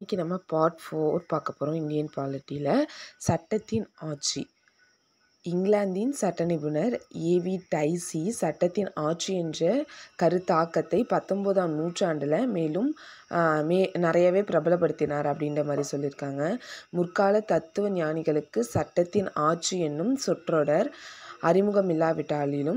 இன்றைக்கி நம்ம part four பார்க்க போகிறோம் இந்தியன் பாலிட்டியில் சட்டத்தின் ஆட்சி இங்கிலாந்தின் சட்ட நிபுணர் ஏவி டைசி சட்டத்தின் ஆட்சி என்ற கருத்தாக்கத்தை பத்தொம்போதாம் நூற்றாண்டில் மேலும் மே நிறையவே பிரபலப்படுத்தினார் அப்படின்ற மாதிரி சொல்லியிருக்காங்க முற்கால தத்துவ ஞானிகளுக்கு சட்டத்தின் ஆட்சி என்னும் சொற்றொடர் அறிமுகம் இல்லாவிட்டாலும்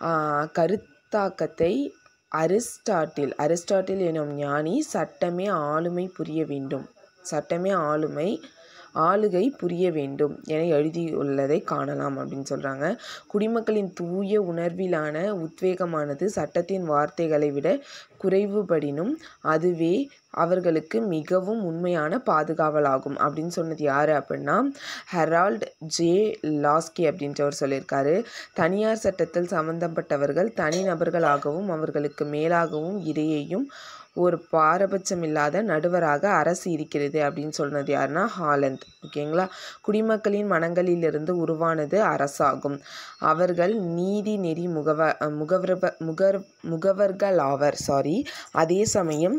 கருத்தாக்கத்தை அரிஸ்டாட்டில் அரிஸ்டாட்டில் எனும் ஞானி சட்டமே ஆளுமை புரிய வேண்டும் சட்டமே ஆளுமை ஆளுகை புரிய வேண்டும் என எழுதியுள்ளதை காணலாம் அப்படின்னு சொல்கிறாங்க குடிமக்களின் தூய உணர்விலான உத்வேகமானது சட்டத்தின் வார்த்தைகளை விட குறைவுபடினும் அதுவே அவர்களுக்கு மிகவும் உண்மையான பாதுகாவலாகும் அப்படின்னு சொன்னது யார் அப்படின்னா ஹெரால்ட் ஜே லாஸ்கி அப்படின்றவர் சொல்லியிருக்காரு தனியார் சட்டத்தில் சம்பந்தப்பட்டவர்கள் தனிநபர்களாகவும் அவர்களுக்கு மேலாகவும் இடையேயும் ஒரு பாரபட்சமில்லாத நடுவராக அரசு இருக்கிறது அப்படின்னு சொன்னது யாருன்னா ஹாலந்த் ஓகேங்களா குடிமக்களின் மனங்களிலிருந்து உருவானது அரசாகும் அவர்கள் நீதி நெறி முகவ முகவர்ப முகர் முகவர்களாவர் சாரி அதே சமயம்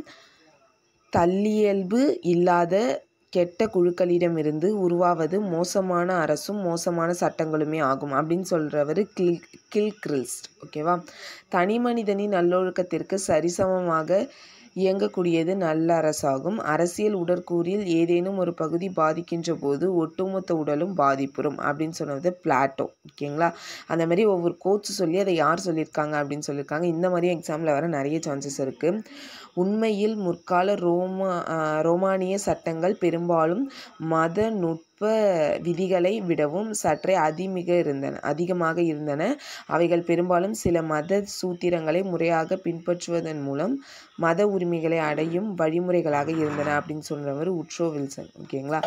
தள்ளியல்பு இல்லாத கெட்ட குழுக்களிடமிருந்து உருவாவது மோசமான அரசும் மோசமான சட்டங்களுமே ஆகும் அப்படின்னு சொல்கிறவர் கில் கில்கிரில்ஸ்ட் ஓகேவா தனி மனிதனின் நல்லொழுக்கத்திற்கு சரிசமமாக இயங்கக்கூடியது நல்ல அரசாகும் அரசியல் உடற்கூறில் ஏதேனும் ஒரு பகுதி பாதிக்கின்ற போது ஒட்டுமொத்த உடலும் பாதிப்புறும் அப்படின்னு சொன்னது பிளாட்டோ ஓகேங்களா அந்த மாதிரி ஒவ்வொரு கோச் சொல்லி அதை யார் சொல்லியிருக்காங்க அப்படின்னு சொல்லியிருக்காங்க இந்த மாதிரி எக்ஸாமில் வர நிறைய சான்சஸ் இருக்குது உண்மையில் முற்கால ரோமா ரோமானிய சட்டங்கள் பெரும்பாலும் மத நுட்ப விதிகளை விடவும் சற்றே அதிமிக இருந்தன அதிகமாக இருந்தன அவைகள் பெரும்பாலும் சில மத சூத்திரங்களை முறையாக பின்பற்றுவதன் மூலம் மத உரிமைகளை அடையும் வழிமுறைகளாக இருந்தன அப்படின்னு சொல்கிறவர் உட்ரோ வில்சன் ஓகேங்களா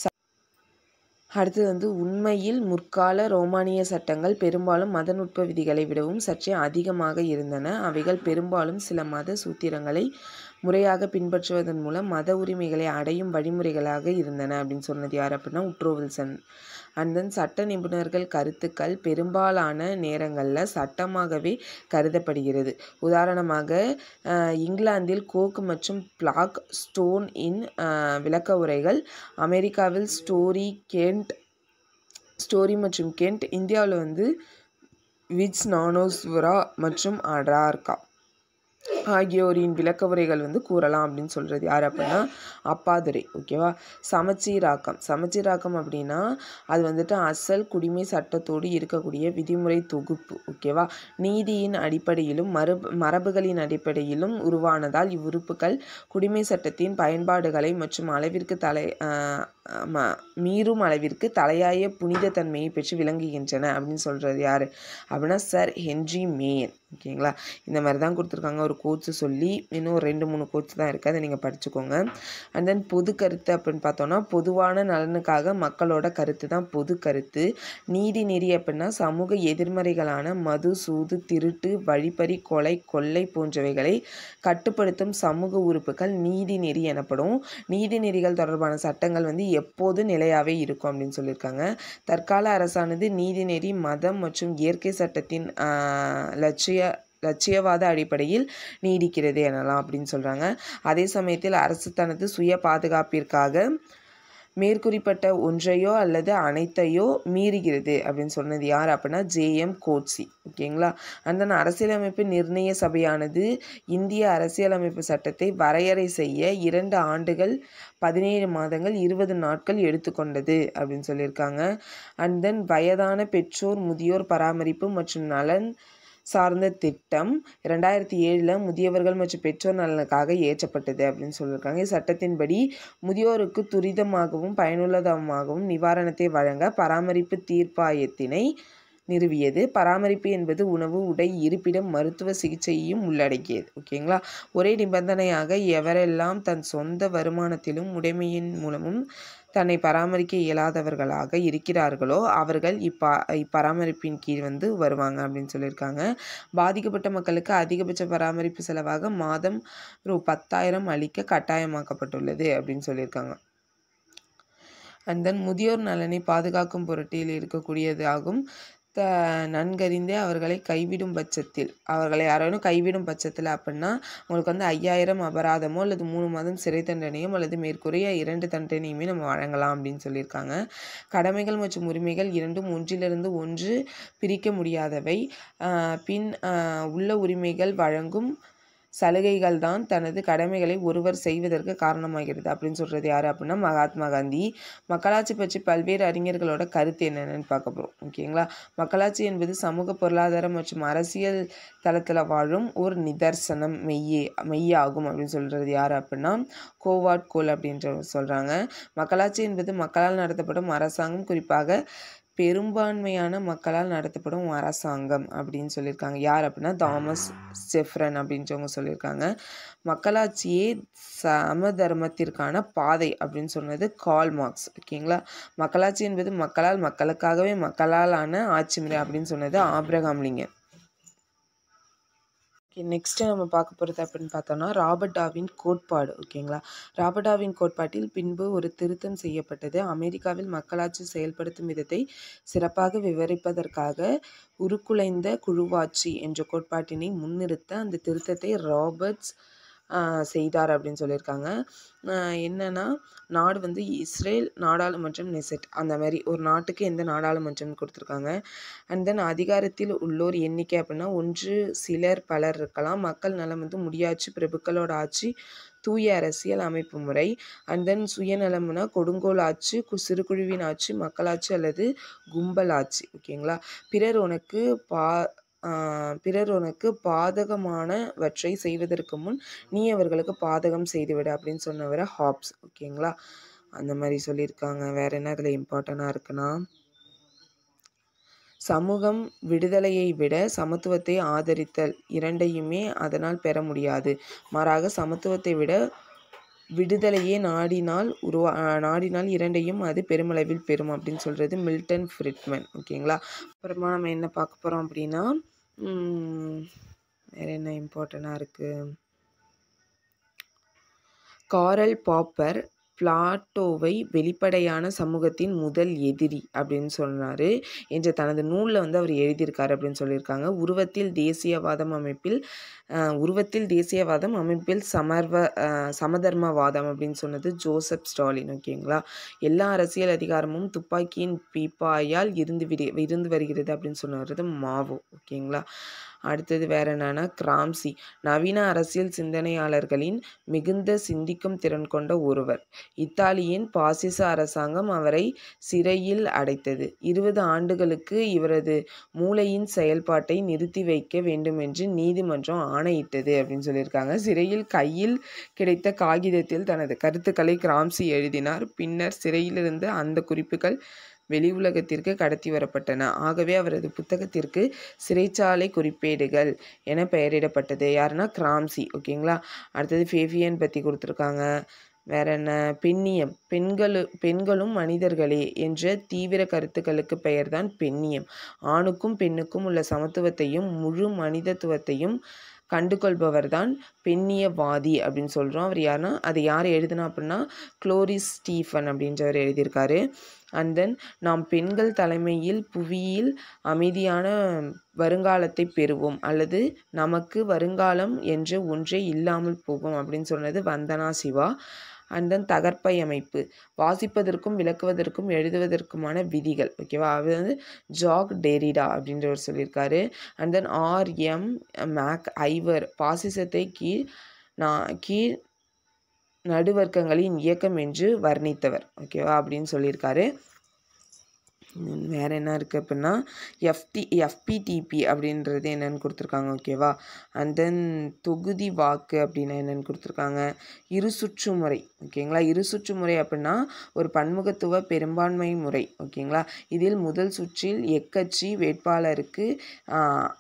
அடுத்தது வந்து உண்மையில் முற்கால ரோமானிய சட்டங்கள் பெரும்பாலும் மத நுட்ப விதிகளை விடவும் சற்றே அதிகமாக இருந்தன அவைகள் பெரும்பாலும் சில மத சூத்திரங்களை முறையாக பின்பற்றுவதன் மூலம் மத உரிமைகளை அடையும் வழிமுறைகளாக இருந்தன அப்படின்னு சொன்னது யார் அப்படின்னா உட்ரோ வில்சன் அண்ட் தென் சட்ட நிபுணர்கள் கருத்துக்கள் பெரும்பாலான நேரங்களில் சட்டமாகவே கருதப்படுகிறது உதாரணமாக இங்கிலாந்தில் கோக் மற்றும் பிளாக் ஸ்டோன் இன் விளக்க உரைகள் அமெரிக்காவில் ஸ்டோரி கென்ட் ஸ்டோரி மற்றும் கென்ட் இந்தியாவில் வந்து விட்ஸ் நானோஸ்வரா மற்றும் அடார்கா ஆகியோரின் விளக்க உரைகள் வந்து கூறலாம் அப்படின்னு சொல்கிறது யார் அப்படின்னா அப்பாதுரை ஓகேவா சமச்சீராக்கம் சமச்சீராக்கம் அப்படின்னா அது வந்துட்டு அசல் குடிமை சட்டத்தோடு இருக்கக்கூடிய விதிமுறை தொகுப்பு ஓகேவா நீதியின் அடிப்படையிலும் மரபு மரபுகளின் அடிப்படையிலும் உருவானதால் இவ்வுறுப்புகள் குடிமை சட்டத்தின் பயன்பாடுகளை மற்றும் அளவிற்கு தலை மீறும் அளவிற்கு தலையாய புனித தன்மையை பெற்று விளங்குகின்றன அப்படின்னு சொல்கிறது யார் அப்படின்னா சர் ஹென்ரி மேயன் ஓகேங்களா இந்த மாதிரி தான் கொடுத்துருக்காங்க ஒரு கோச்சு சொல்லி இன்னும் ரெண்டு மூணு கோச்சு தான் இருக்குது அதை நீங்கள் படிச்சுக்கோங்க அண்ட் தென் பொது கருத்து அப்படின்னு பார்த்தோன்னா பொதுவான நலனுக்காக மக்களோட கருத்து தான் பொது கருத்து நீதி நெறி அப்படின்னா சமூக எதிர்மறைகளான மது சூது திருட்டு வழிப்பறி கொலை கொள்ளை போன்றவைகளை கட்டுப்படுத்தும் சமூக உறுப்புகள் நீதி நெறி எனப்படும் நீதி நெறிகள் தொடர்பான சட்டங்கள் வந்து எப்போது நிலையாகவே இருக்கும் அப்படின்னு சொல்லியிருக்காங்க தற்கால அரசானது நீதிநெறி மதம் மற்றும் இயற்கை சட்டத்தின் லட்சிய லட்சியவாத அடிப்படையில் நீடிக்கிறது எனலாம் அப்படின்னு சொல்கிறாங்க அதே சமயத்தில் அரசு தனது சுய பாதுகாப்பிற்காக மேற்குறிப்பட்ட ஒன்றையோ அல்லது அனைத்தையோ மீறுகிறது அப்படின்னு சொன்னது யார் அப்படின்னா ஜேஎம் கோட்சி ஓகேங்களா அந்த அரசியலமைப்பு நிர்ணய சபையானது இந்திய அரசியலமைப்பு சட்டத்தை வரையறை செய்ய இரண்டு ஆண்டுகள் பதினேழு மாதங்கள் இருபது நாட்கள் எடுத்துக்கொண்டது அப்படின்னு சொல்லியிருக்காங்க அண்ட் தென் வயதான பெற்றோர் முதியோர் பராமரிப்பு மற்றும் நலன் சார்ந்த திட்டம் ரெண்டாயிரத்தி ஏழில் முதியவர்கள் மற்றும் பெற்றோர் நலனுக்காக ஏற்றப்பட்டது அப்படின்னு சொல்லியிருக்காங்க சட்டத்தின்படி முதியோருக்கு துரிதமாகவும் பயனுள்ளதமாகவும் நிவாரணத்தை வழங்க பராமரிப்பு தீர்ப்பாயத்தினை நிறுவியது பராமரிப்பு என்பது உணவு உடை இருப்பிடம் மருத்துவ சிகிச்சையையும் உள்ளடக்கியது ஓகேங்களா ஒரே நிபந்தனையாக எவரெல்லாம் தன் சொந்த வருமானத்திலும் உடைமையின் மூலமும் தன்னை பராமரிக்க இயலாதவர்களாக இருக்கிறார்களோ அவர்கள் இப்பா இப்பராமரிப்பின் கீழ் வந்து வருவாங்க அப்படின்னு சொல்லியிருக்காங்க பாதிக்கப்பட்ட மக்களுக்கு அதிகபட்ச பராமரிப்பு செலவாக மாதம் ரூ பத்தாயிரம் அளிக்க கட்டாயமாக்கப்பட்டுள்ளது அப்படின்னு சொல்லியிருக்காங்க அண்ட் தென் முதியோர் நலனை பாதுகாக்கும் பொருட்டில் இருக்கக்கூடியதாகும் த நன்கறிந்தே அவர்களை கைவிடும் பட்சத்தில் அவர்களை யாரேனும் கைவிடும் பட்சத்தில் அப்படின்னா உங்களுக்கு வந்து ஐயாயிரம் அபராதமோ அல்லது மூணு மாதம் சிறை தண்டனையோ அல்லது மேற்கூறிய இரண்டு தண்டனையுமே நம்ம வழங்கலாம் அப்படின்னு சொல்லியிருக்காங்க கடமைகள் மற்றும் உரிமைகள் இரண்டும் ஒன்றிலிருந்து ஒன்று பிரிக்க முடியாதவை ஆஹ் பின் ஆஹ் உள்ள உரிமைகள் வழங்கும் சலுகைகள் தான் தனது கடமைகளை ஒருவர் செய்வதற்கு காரணமாகிறது அப்படின்னு சொல்கிறது யார் அப்படின்னா மகாத்மா காந்தி மக்களாட்சி பற்றி பல்வேறு அறிஞர்களோட கருத்து என்னென்னு பார்க்க போகிறோம் ஓகேங்களா மக்களாட்சி என்பது சமூக பொருளாதார மற்றும் அரசியல் தளத்தில் வாழும் ஒரு நிதர்சனம் மெய்யே மெய்யாகும் அப்படின்னு சொல்கிறது யார் அப்படின்னா கோவாட் கோல் அப்படின்றவர் சொல்கிறாங்க மக்களாட்சி என்பது மக்களால் நடத்தப்படும் அரசாங்கம் குறிப்பாக பெரும்பான்மையான மக்களால் நடத்தப்படும் அரசாங்கம் அப்படின்னு சொல்லியிருக்காங்க யார் அப்படின்னா தாமஸ் ஜெஃப்ரன் அப்படின்றவங்க சொல்லியிருக்காங்க மக்களாட்சியே சம தர்மத்திற்கான பாதை அப்படின்னு சொன்னது கால் மார்க்ஸ் ஓகேங்களா மக்களாட்சி என்பது மக்களால் மக்களுக்காகவே மக்களால் ஆன ஆட்சி முறை அப்படின்னு சொன்னது ஆப்ரகாம் லிங்கன் ஓகே நெக்ஸ்ட்டு நம்ம பார்க்க போகிறது அப்படின்னு பார்த்தோம்னா ராபர்ட் டாவின் கோட்பாடு ஓகேங்களா ராபர்ட் டாவின் கோட்பாட்டில் பின்பு ஒரு திருத்தம் செய்யப்பட்டது அமெரிக்காவில் மக்களாட்சி செயல்படுத்தும் விதத்தை சிறப்பாக விவரிப்பதற்காக உருக்குலைந்த குழுவாட்சி என்ற கோட்பாட்டினை முன்னிறுத்த அந்த திருத்தத்தை ராபர்ட்ஸ் ஆஹ் செய்தார் அப்படின்னு சொல்லியிருக்காங்க ஆஹ் என்னன்னா நாடு வந்து இஸ்ரேல் நாடாளுமன்றம் நெசெட் அந்த மாதிரி ஒரு நாட்டுக்கு எந்த நாடாளுமன்றம் கொடுத்துருக்காங்க அண்ட் தென் அதிகாரத்தில் உள்ளோர் எண்ணிக்கை அப்படின்னா ஒன்று சிலர் பலர் இருக்கலாம் மக்கள் நலம் வந்து முடியாட்சி பிரபுக்களோட ஆட்சி தூய அரசியல் அமைப்பு முறை அண்ட் தென் சுயநலம்னா கொடுங்கோல் ஆட்சி கு- சிறுகுழுவின் ஆட்சி மக்களாட்சி அல்லது கும்பல் ஆட்சி ஓகேங்களா பிறர் உனக்கு பா ஆஹ் பிறர் உனக்கு பாதகமானவற்றை செய்வதற்கு முன் நீ அவர்களுக்கு பாதகம் செய்துவிடு அப்படின்னு சொன்னவரை ஹாப்ஸ் ஓகேங்களா அந்த மாதிரி சொல்லியிருக்காங்க வேற என்ன இதில் இம்பார்ட்டண்ட்டாக இருக்குன்னா சமூகம் விடுதலையை விட சமத்துவத்தை ஆதரித்தல் இரண்டையுமே அதனால் பெற முடியாது மாறாக சமத்துவத்தை விட விடுதலையே நாடினால் உருவா ஆஹ் நாடினால் இரண்டையும் அது பெருமளவில் பெறும் அப்படின்னு சொல்கிறது மில்டன் ஃப்ரிட்மன் ஓகேங்களா அப்புறமா நம்ம என்ன பார்க்க போகிறோம் அப்படின்னா உம், வேற என்ன இம்பார்ட்டண்ட்டாக இருக்குது காரல் பாப்பர் பிளாட்டோவை வெளிப்படையான சமூகத்தின் முதல் எதிரி அப்படின்னு சொன்னார் என்ற தனது நூலில் வந்து அவர் எழுதியிருக்காரு அப்படின்னு சொல்லியிருக்காங்க உருவத்தில் தேசியவாதம் அமைப்பில் அஹ், உருவத்தில் தேசியவாதம் அமைப்பில் சமர்வ அஹ், சமதர்மவாதம் அப்படின்னு சொன்னது ஜோசப் ஸ்டாலின் ஓகேங்களா எல்லா அரசியல் அதிகாரமும் துப்பாக்கியின் பீப்பாயால் இருந்து விடு இருந்து வருகிறது அப்படின்னு சொன்னது மாவோ ஓகேங்களா அடுத்தது வேற என்னன்னா கிராம்சி நவீன அரசியல் சிந்தனையாளர்களின் மிகுந்த சிந்திக்கும் திறன் கொண்ட ஒருவர் இத்தாலியின் பாசிச அரசாங்கம் அவரை சிறையில் அடைத்தது இருபது ஆண்டுகளுக்கு இவரது மூளையின் செயல்பாட்டை நிறுத்தி வைக்க வேண்டும் என்று நீதிமன்றம் ஆணையிட்டது அப்படின்னு சொல்லியிருக்காங்க சிறையில் கையில் கிடைத்த காகிதத்தில் தனது கருத்துக்களை கிராம்சி எழுதினார் பின்னர் சிறையிலிருந்து அந்த குறிப்புகள் வெளி உலகத்திற்கு கடத்தி வரப்பட்டன ஆகவே அவரது புத்தகத்திற்கு சிறைச்சாலை குறிப்பேடுகள் என பெயரிடப்பட்டது யாருன்னா கிராம்சி ஓகேங்களா அடுத்தது ஃபேஃபியன் பற்றி கொடுத்துருக்காங்க வேற என்ன பெண்ணியம் பெண்களு பெண்களும் மனிதர்களே என்ற தீவிர கருத்துக்களுக்கு பெயர்தான் பெண்ணியம் ஆணுக்கும் பெண்ணுக்கும் உள்ள சமத்துவத்தையும் முழு மனிதத்துவத்தையும் கண்டுகொள்பவர்தான் பெண்ணியவாதி அப்படின்னு சொல்கிறோம் அவர் யாருன்னா அதை யார் எழுதுனா அப்படின்னா குளோரிஸ் ஸ்டீஃபன் அப்படின்றவர் எழுதியிருக்காரு அண்ட் தென் நாம் பெண்கள் தலைமையில் புவியில் அமைதியான வருங்காலத்தை பெறுவோம் அல்லது நமக்கு வருங்காலம் என்று ஒன்றே இல்லாமல் போகும் அப்படின்னு சொன்னது வந்தனா சிவா அண்ட் தென் தகர்ப்பை அமைப்பு வாசிப்பதற்கும் விளக்குவதற்கும் எழுதுவதற்குமான விதிகள் ஓகேவா அது வந்து ஜாக் டெரிடா அப்படின்றவர் சொல்லியிருக்காரு அண்ட் தென் ஆர்எம் மேக் ஐவர் பாசிசத்தை கீழ் நான் கீழ் நடுவர்க்கங்களின் இயக்கம் என்று வர்ணித்தவர் ஓகேவா அப்படின்னு சொல்லியிருக்காரு உம் வேற என்ன இருக்குது அப்படின்னா எஃப்டி எஃபிடிபி அப்படின்றது என்னன்னு கொடுத்துருக்காங்க ஓகேவா அண்ட் தென் தொகுதி வாக்கு அப்படின்னா என்னன்னு கொடுத்துருக்காங்க இரு சுற்று முறை ஓகேங்களா இரு சுற்று முறை அப்படின்னா ஒரு பன்முகத்துவ பெரும்பான்மை முறை ஓகேங்களா இதில் முதல் சுற்றில் எக்கட்சி வேட்பாளருக்கு ஆஹ்,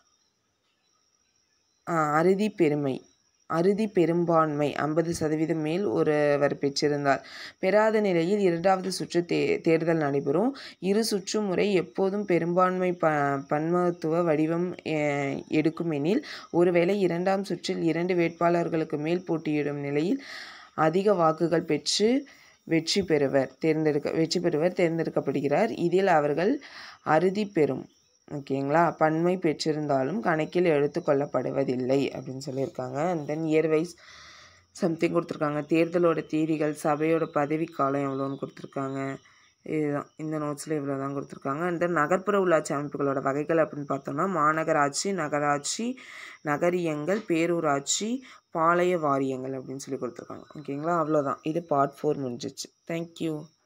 ஆஹ், அறுதி பெருமை அறுதி பெரும்பான்மை ஐம்பது சதவீதம் மேல் ஒருவர் பெற்றிருந்தார் பெறாத நிலையில் இரண்டாவது சுற்று தே தேர்தல் நடைபெறும் இரு சுற்று முறை எப்போதும் பெரும்பான்மை ப பன்மத்துவ வடிவம் அஹ், எடுக்கும் எனில் ஒருவேளை இரண்டாம் சுற்றில் இரண்டு வேட்பாளர்களுக்கு மேல் போட்டியிடும் நிலையில் அதிக வாக்குகள் பெற்று வெற்றி பெறுவர் தேர்ந்தெடுக்க வெற்றி பெறுவர் தேர்ந்தெடுக்கப்படுகிறார் இதில் அவர்கள் அறுதி பெறும் ஓகேங்களா பன்மை பெற்றிருந்தாலும் கணக்கில் எடுத்துக்கொள்ளப்படுவதில்லை அப்படின்னு சொல்லியிருக்காங்க and then year wise something கொடுத்துருக்காங்க தேர்தலோட தேதிகள் சபையோட பதவிக்காலம் எவ்வளோன்னு கொடுத்துருக்காங்க இதுதான் இந்த நோட்ஸில் இவ்வளோ தான் கொடுத்துருக்காங்க அண்ட் தென் நகர்ப்புற உள்ளாட்சி அமைப்புகளோட வகைகள் அப்படின்னு பார்த்தோம்னா மாநகராட்சி நகராட்சி நகரியங்கள் பேரூராட்சி பாளைய வாரியங்கள் அப்படின்னு சொல்லி கொடுத்துருக்காங்க ஓகேங்களா அவ்வளோதான் இது பார்ட் ஃபோர் முடிஞ்சிச்சு தேங்க்யூ